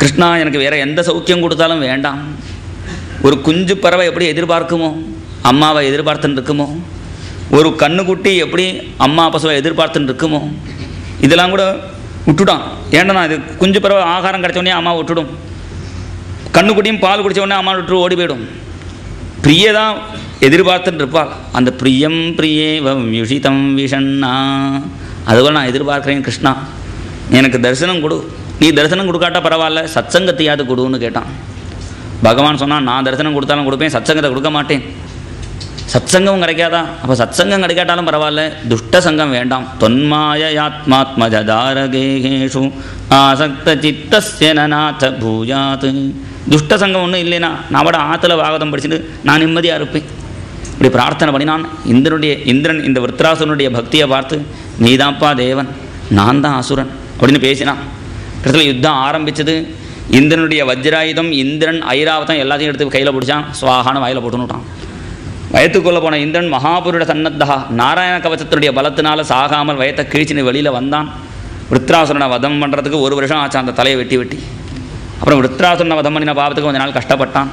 கிருஷ்ணா எனக்கு வேற எந்த சௌக்கியம் கொடுத்தாலும் வேண்டாம் ஒரு குஞ்சு பறவை எப்படி எதிர்பார்க்குமோ அம்மாவை எதிர்பார்த்துன்னு இருக்குமோ ஒரு கண்ணுக்குட்டி எப்படி அம்மா பசுவை எதிர்பார்த்துன்னு இருக்குமோ இதெல்லாம் கூட விட்டுட்டான் ஏன்னா இது குஞ்சு பறவை ஆகாரம் கிடைச்ச உடனே அம்மா விட்டுடும் கண்ணுக்குட்டியும் பால் குடிச்ச உடனே அம்மா விட்டு ஓடி போயிடும் பிரிய தான் எதிர்பார்த்துட்டு இருப்பாள் அந்த பிரியம் பிரியேவம் யுஷிதம் விஷண்ணா அதுபோல் நான் எதிர்பார்க்குறேன் கிருஷ்ணா எனக்கு தரிசனம் கொடு நீ தரிசனம் கொடுக்காட்டா பரவாயில்ல சத்சங்கத்தையாவது கொடுன்னு கேட்டான் பகவான் சொன்னான் நான் தரிசனம் கொடுத்தாலும் கொடுப்பேன் சத்சங்கத்தை கொடுக்க மாட்டேன் சத்சங்கம் கிடைக்காதா அப்போ சத்சங்கம் கிடைக்காட்டாலும் பரவாயில்ல துஷ்ட சங்கம் வேண்டாம் தொன்மாயாத்மாத்மஜதாரகேஷு ஆசக்த சித்தஸ்ய நநாத பூஜாத் துஷ்ட சங்கம் ஒன்றும் இல்லைனா நான் விட ஆற்றுல வாகதம் படிச்சுட்டு நான் நிம்மதியாக இருப்பேன் இப்படி பிரார்த்தனை பண்ணினான் இந்திரனுடைய இந்திரன் இந்த விருத்ராசுரனுடைய பக்தியை பார்த்து நீதான்ப்பா தேவன் நான் தான் அசுரன் அப்படின்னு பேசினான் கிட்டத்தில் யுத்தம் ஆரம்பிச்சது இந்திரனுடைய வஜ்ராயுதம் இந்திரன் ஐராவதம் எல்லாத்தையும் எடுத்து கையில் பிடிச்சான் சுவாகான வாயில் போட்டுனுட்டான் வயத்துக்குள்ளே போன இந்திரன் மகாபுருட சன்னத்தா நாராயண கவச்சத்தினுடைய பலத்தினால சாகாமல் வயத்தை கிழிச்சின்னு வெளியில் வந்தான் விருத்ராசுரனை வதம் பண்ணுறதுக்கு ஒரு வருஷம் ஆச்சு அந்த தலையை வெட்டி வெட்டி அப்புறம் விருத்ராசுரனை வதம் பண்ணின பாவத்துக்கு கொஞ்ச நாள் கஷ்டப்பட்டான்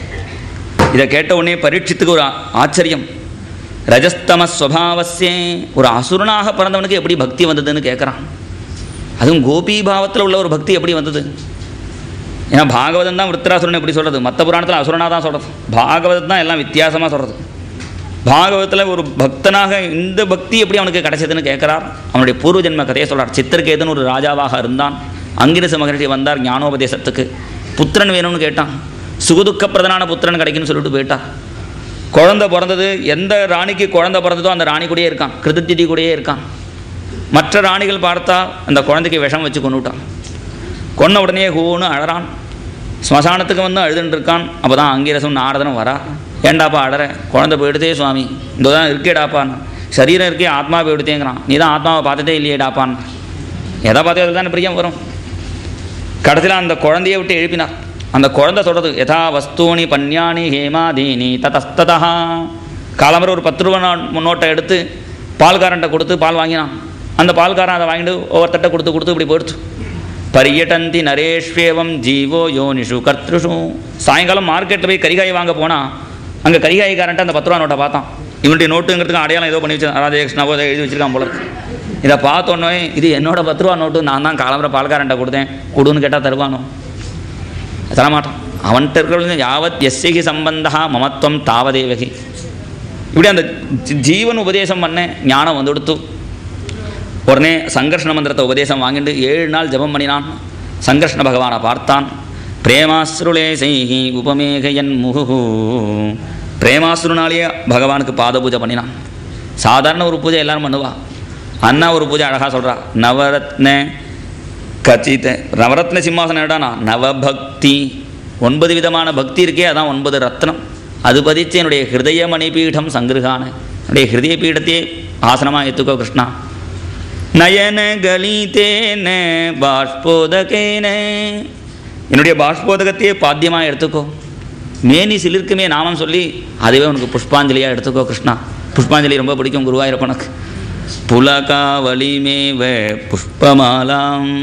இதை கேட்ட உடனே பரீட்சித்துக்கு ஒரு ஆ- ஆச்சரியம் ரஜஸ்தம ஸ்வபாவஸ்யே ஒரு அசுரனாக பிறந்தவனுக்கு எப்படி பக்தி வந்ததுன்னு கேட்குறான் அதுவும் கோபி பாவத்தில் உள்ள ஒரு பக்தி எப்படி வந்தது ஏன்னா பாகவதம் தான் விருத்தராசுரன் எப்படி சொல்கிறது மற்ற புராணத்தில் அசுரனாக தான் சொல்கிறது பாகவதம் தான் எல்லாம் வித்தியாசமாக சொல்கிறது பாகவதத்தில் ஒரு பக்தனாக இந்த பக்தி எப்படி அவனுக்கு கிடைச்சதுன்னு கேட்குறார் அவனுடைய பூர்வ ஜென்ம கதையை சொல்கிறார் சித்திரகேதன் ஒரு ராஜாவாக இருந்தான் அங்கிரச மகரிஷி வந்தார் ஞானோபதேசத்துக்கு புத்திரன் வேணும்னு கேட்டான் சுகுதுக்க பிரதனான புத்திரன் கிடைக்குன்னு சொல்லிட்டு போயிட்டான் குழந்தை பிறந்தது எந்த ராணிக்கு குழந்தை பிறந்ததோ அந்த ராணி கூடயே இருக்கான் கிருதித்தி கூடயே இருக்கான் மற்ற ராணிகள் பார்த்தா அந்த குழந்தைக்கு விஷம் வச்சு கொண்டுட்டான் கொன்ன உடனே ஹூன்னு அழறான் ஸ்மசானத்துக்கு வந்து அழுதுன்னு இருக்கான் அப்போ தான் அங்கீரசம் நாரதனும் வரா ஏண்டாப்பா அழற குழந்தை போயிடுதே சுவாமி இந்த தான் இருக்கேடாப்பான்னு சரீரம் இருக்கே ஆத்மா போயிடுதேங்கிறான் நீ தான் ஆத்மாவை பார்த்துட்டே இல்லையேடாப்பான்னு எதை பார்த்தே அதுக்கு தானே பிரியம் வரும் கடைசியில் அந்த குழந்தையை விட்டு எழுப்பினார் அந்த குழந்தை சொல்கிறது யதா வஸ்தூனி பன்யாணி ஹேமாதீனி ததஸ்ததா காலம்பர ஒரு பத்து ரூபா நோ- நோட்டை எடுத்து பால்காரன்ட்ட கொடுத்து பால் வாங்கினான் அந்த பால்காரன் அதை வாங்கிட்டு ஒவ்வொருத்தட்ட கொடுத்து கொடுத்து இப்படி போயிடுச்சு பரியட்டந்தி நரேஷ்வேவம் ஜீவோ யோனிஷு கர்த்ருஷு சாயங்காலம் மார்க்கெட்டில் போய் கரிகாய் வாங்க போனால் அங்கே கரிகாய்காரன்ட்ட அந்த பத்து ரூபா நோட்டை பார்த்தான் இவனுடைய நோட்டுங்கிறதுக்கு அடையாளம் ஏதோ பண்ணி வச்சு ராஜகிருஷ்ணாவோ ஏதோ எழுதி வச்சிருக்கான் போல இருக்கு. இதை பார்த்தோன்னே இது என்னோட பத்து ரூபா நோட்டு நான் தான் காலம்பர பால்காரன்ட்ட கொடுத்தேன் கொடுன்னு கேட்டால் தருவானோ தரமாட்டான் அவன்கிட்ட இருக்கிறவங்க யாவத் எஸ்யகி சம்பந்தா மமத்துவம் தாவதேவகி இப்படி அந்த ஜீ- ஜீவன் உபதேசம் பண்ண ஞானம் வந்து கொடுத்து உடனே சங்கர்ஷ்ண மந்திரத்தை உபதேசம் வாங்கிட்டு ஏழு நாள் ஜெபம் பண்ணினான் சங்கர்ஷ்ண பகவானை பார்த்தான் பிரேமாஸ்ருலேசைஹி உபமேகயன் முகு பிரேமாஸ்ருனாலேயே பகவானுக்கு பாத பூஜை பண்ணினான் சாதாரண ஒரு பூஜை எல்லாரும் பண்ணுவா அண்ணா ஒரு பூஜை அழகாக சொல்கிறா நவரத்ன கச்சித நவரத்ன சிம்மாசனம் என்னடானா நவபக்தி ஒன்பது விதமான பக்தி இருக்கே அதான் ஒன்பது ரத்னம் அது பதிச்சு என்னுடைய ஹிருதய மணிபீடம் சங்கிருகான என்னுடைய ஹிருதய பீடத்தையே ஆசனமாக ஏற்றுக்கோ கிருஷ்ணா நயன கலிதேன பாஷ்போதகேன என்னுடைய பாஷ்போதகத்தையே பாத்தியமாக எடுத்துக்கோ மேனி சிலிர்க்குமே நாமம் சொல்லி அதுவே உனக்கு புஷ்பாஞ்சலியாக எடுத்துக்கோ கிருஷ்ணா புஷ்பாஞ்சலி ரொம்ப பிடிக்கும் குருவாயூரப்பனுக்கு புலகாவலிமேவ புஷ்பமாலாம்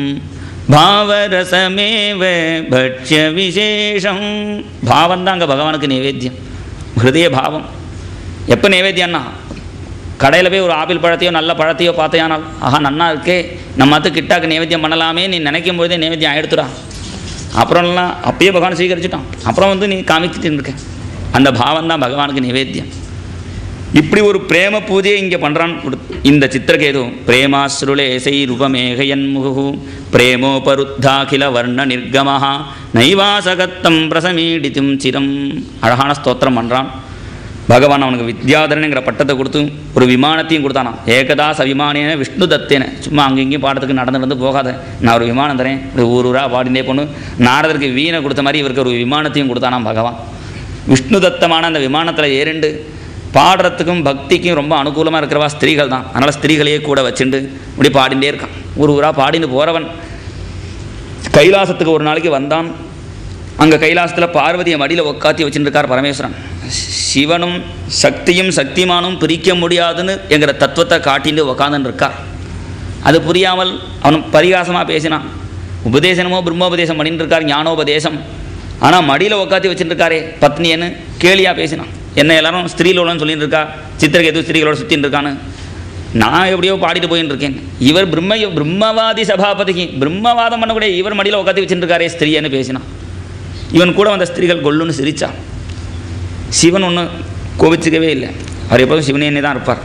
பாவரசமேவ பட்சிய விசேஷம் பாவம் தான் அங்கே பகவானுக்கு நைவேத்தியம் ஹிருதய பாவம் எப்போ நைவேத்தியம்னா கடையில் போய் ஒரு ஆப்பிள் பழத்தையோ நல்ல பழத்தையோ பார்த்தையானால் ஆஹா நன்னா இருக்கே நம்ம அது கிட்டாக்கு நைவேத்தியம் பண்ணலாமே நீ நினைக்கும் பொழுதே நைவேத்தியம் ஆயிடுத்துடா அப்புறம்லாம் அப்பயே பகவான் சீகரிச்சிட்டான் அப்புறம் வந்து நீ காமிச்சிட்டு இருக்க அந்த பாவம் தான் பகவானுக்கு நைவேத்தியம் இப்படி ஒரு பிரேம பூஜையை இங்கே பண்ணுறான் இந்த சித்திரகேது பிரேமாஸ்ருலேசை ரூபமேகயன் முகு பிரேமோபருத்தாகில வர்ண நிர்கமஹா நைவாசகத்தம் பிரசமீடித்தும் சிரம் அழகான ஸ்தோத்திரம் பண்ணுறான் பகவான் அவனுக்கு வித்யாதரனுங்கிற பட்டத்தை கொடுத்து ஒரு விமானத்தையும் கொடுத்தானாம் ஏகதா சவிமானேன விஷ்ணு தத்தேன சும்மா அங்கே இங்கேயும் பாடத்துக்கு நடந்து நடந்து போகாத நான் ஒரு விமானம் தரேன் ஒரு ஊர் ஊரா பாடினே பொண்ணு நாரதருக்கு வீணை கொடுத்த மாதிரி இவருக்கு ஒரு விமானத்தையும் கொடுத்தானாம் பகவான் விஷ்ணு தத்தமான அந்த விமானத்தில் ஏறிண்டு பாடுறதுக்கும் பக்திக்கும் ரொம்ப அனுகூலமாக இருக்கிறவா ஸ்திரீகள் தான் அதனால் ஸ்திரீகளையே கூட வச்சுண்டு இப்படி பாடிண்டே இருக்கான் ஒரு ஊராக பாடின்னு போகிறவன் கைலாசத்துக்கு ஒரு நாளைக்கு வந்தான் அங்கே கைலாசத்தில் பார்வதியை மடியில் உட்காத்தி வச்சுருக்கார் பரமேஸ்வரன் சிவனும் சக்தியும் சக்திமானும் பிரிக்க முடியாதுன்னு என்கிற தத்துவத்தை காட்டிட்டு உக்காந்துன்னு இருக்கார் அது புரியாமல் அவன் பரிகாசமாக பேசினான் உபதேசனமோ பிரம்மோபதேசம் பண்ணிட்டு இருக்கார் ஞானோபதேசம் ஆனால் மடியில் உட்காத்தி வச்சுட்டு இருக்காரே பத்னின்னு கேலியாக பேசினான் என்ன எல்லாரும் ஸ்திரீலோலன்னு சொல்லிட்டு இருக்கா சித்திரகேது ஸ்திரீகளோட சுற்றின்னு இருக்கான்னு நான் எப்படியோ பாடிட்டு போயின்னு இருக்கேன் இவர் பிரம்ம பிரம்மவாதி சபாபதிக்கு பிரம்மவாதம் பண்ணக்கூடிய இவர் மடியில் உட்காத்தி வச்சுட்டு இருக்காரே ஸ்திரீன்னு பேசினான் இவன் கூட வந்த ஸ்திரீகள் கொல்லுன்னு சிரிச்சான் சிவன் ஒன்றும் கோபிச்சுக்கவே இல்லை அவர் எப்போதும் சிவனே தான் இருப்பார்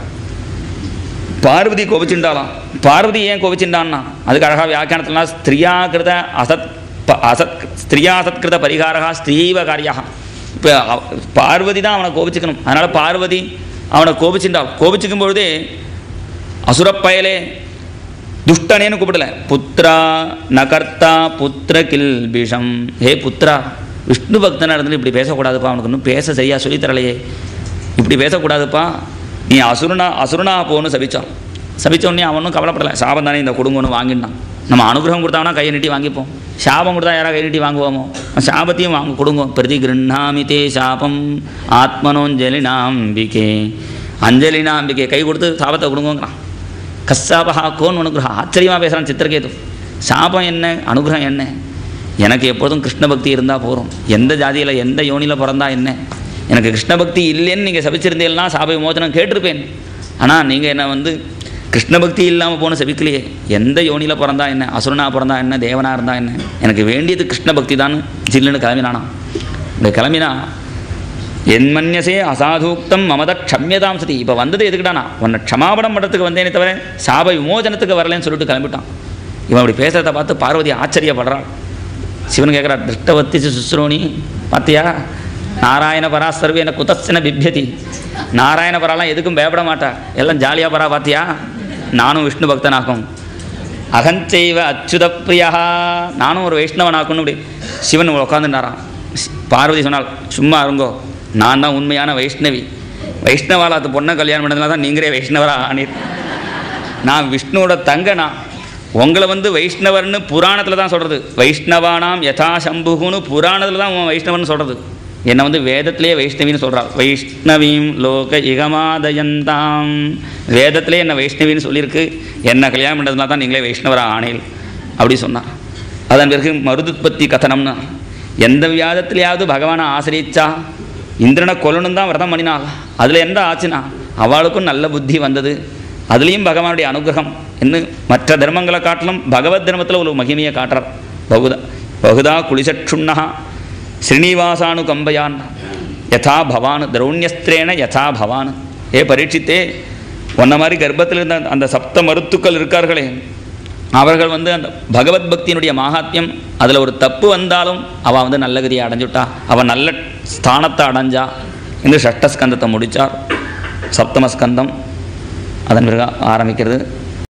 பார்வதி கோபிச்சுண்டாலாம் பார்வதி ஏன் கோபிச்சுண்டான்னா அதுக்கு அழகாக வியாக்கியானத்துலாம் ஸ்திரியாகிருத அசத் ப- அசத் ஸ்திரியாசத்கிருத பரிகாரா ஸ்திரீவ காரியா இப்போ பார்வதி தான் அவனை கோபிச்சுக்கணும் அதனால் பார்வதி அவனை கோபிச்சுண்டாள் கோபிச்சுக்கும் பொழுதே அசுரப்பயலே துஷ்டனேன்னு கூப்பிடல புத்ரா நகர்த்தா புத்திர கில்பிஷம் ஹே புத்ரா விஷ்ணு பக்தனாக இருந்துட்டு இப்படி பேசக்கூடாதுப்பா அவனுக்கு இன்னும் பேச சரியாக சொல்லித் தரலையே இப்படி பேசக்கூடாதுப்பா நீ அசுரனா அசுரனா போன்னு சபிச்சான் சபிச்ச உடனே அவனும் கவலைப்படலை சாபம் தானே இந்த கொடுங்கன்னு வாங்கிட்டான் நம்ம அனுகிரகம் கொடுத்தாங்கன்னா கையை நீட்டி வாங்கிப்போம் சாபம் கொடுத்தா யாராவது கை நீட்டி வாங்குவோமோ சாபத்தையும் வாங்க கொடுங்க பிரதி கிருண்ணாமி தே சாபம் ஆத்மனோஞ்சலினாம்பிகே அஞ்சலினாம்பிகே கை கொடுத்து சாபத்தை கொடுங்கங்கிறான் கஸ்ஸாபஹா கோன் அனுகிரகம் ஆச்சரியமாக பேசுகிறான் சித்திரகேது சாபம் என்ன அனுகிரகம் என்ன எனக்கு எப்பொழுதும் கிருஷ்ண பக்தி இருந்தால் போகிறோம் எந்த ஜாதியில் எந்த யோனியில் பிறந்தா என்ன எனக்கு கிருஷ்ண பக்தி இல்லைன்னு நீங்கள் சபிச்சிருந்தீங்கன்னா சாப விமோச்சனம் கேட்டிருப்பேன் ஆனால் நீங்கள் என்ன வந்து கிருஷ்ண பக்தி இல்லாமல் போன சபிக்கலையே எந்த யோனியில் பிறந்தா என்ன அசுரனா பிறந்தா என்ன தேவனா இருந்தா என்ன எனக்கு வேண்டியது கிருஷ்ண பக்தி தான் ஜில்லுன்னு கிளம்பினானா இந்த கிளம்பினா என் மன்யசே அசாதூக்தம் மமத க்ஷம்யதாம் சதி இப்போ வந்தது எதுக்குடானா உன்னை க்ஷமாபணம் பண்ணுறதுக்கு வந்தேனே தவிர சாப விமோசனத்துக்கு வரலன்னு சொல்லிட்டு கிளம்பிட்டான் இவன் அப்படி பேசுறத பார்த்து பார்வதி ஆச்சரியப்படுறாள் சிவன் கேட்குறார் திருஷ்டவத்தி சுஸ்ரோணி பார்த்தியா நாராயண பரா சர்வேன குதஸ்தன பிப்யதி நாராயண பராலாம் எதுக்கும் பயப்பட மாட்டா எல்லாம் ஜாலியாக பரா பார்த்தியா நானும் விஷ்ணு பக்தனாகும் அகஞ்செய்வ அச்சுத பிரியா நானும் ஒரு வைஷ்ணவனாக்குன்னு இப்படி சிவன் உட்காந்துட்டாராம் பார்வதி சொன்னால் சும்மா இருங்கோ நான் தான் உண்மையான வைஷ்ணவி வைஷ்ணவால அது பொண்ணை கல்யாணம் பண்ணதுனால தான் நீங்களே வைஷ்ணவரா ஆனீர் நான் விஷ்ணுவோட தங்கனா உங்களை வந்து வைஷ்ணவர்னு புராணத்தில் தான் சொல்கிறது வைஷ்ணவானாம் யதா சம்புகுன்னு புராணத்தில் தான் உன் வைஷ்ணவன் சொல்கிறது என்னை வந்து வேதத்திலேயே வைஷ்ணவின்னு சொல்கிறாள் வைஷ்ணவீம் லோக இகமாதயந்தாம் வேதத்திலே என்னை வைஷ்ணவின்னு சொல்லியிருக்கு என்ன கல்யாணம் பண்ணுறதுனால தான் நீங்களே வைஷ்ணவரா ஆனேல் அப்படி சொன்னார் அதன் பிறகு மருதுத்பத்தி கதனம்னு எந்த வியாதத்திலேயாவது பகவானை ஆசிரியிச்சா இந்திரனை கொல்லணும் தான் விரதம் பண்ணினாள் அதில் எந்த ஆச்சுனா அவளுக்கும் நல்ல புத்தி வந்தது அதுலேயும் பகவானுடைய அனுகிரகம் இன்னும் மற்ற தர்மங்களை காட்டிலும் பகவத் தர்மத்தில் ஒரு மகிமையை காட்டுறார் பகுதா பகுதா குளிசட்சுண்ணா ஸ்ரீனிவாசானு கம்பயான் யதா பவான் திரௌண்யஸ்திரேன யதா பவான் ஏ பரீட்சித்தே உன்ன மாதிரி கர்ப்பத்தில் இருந்த அந்த சப்த மருத்துக்கள் இருக்கார்களே அவர்கள் வந்து அந்த பகவத் பக்தியினுடைய மகாத்மியம் அதில் ஒரு தப்பு வந்தாலும் அவள் வந்து நல்ல கதியை அடைஞ்சுட்டா அவள் நல்ல ஸ்தானத்தை அடைஞ்சா என்று ஷஷ்டஸ்கந்தத்தை முடித்தார் சப்தமஸ்கந்தம் அதன் பிறகு ஆரம்பிக்கிறது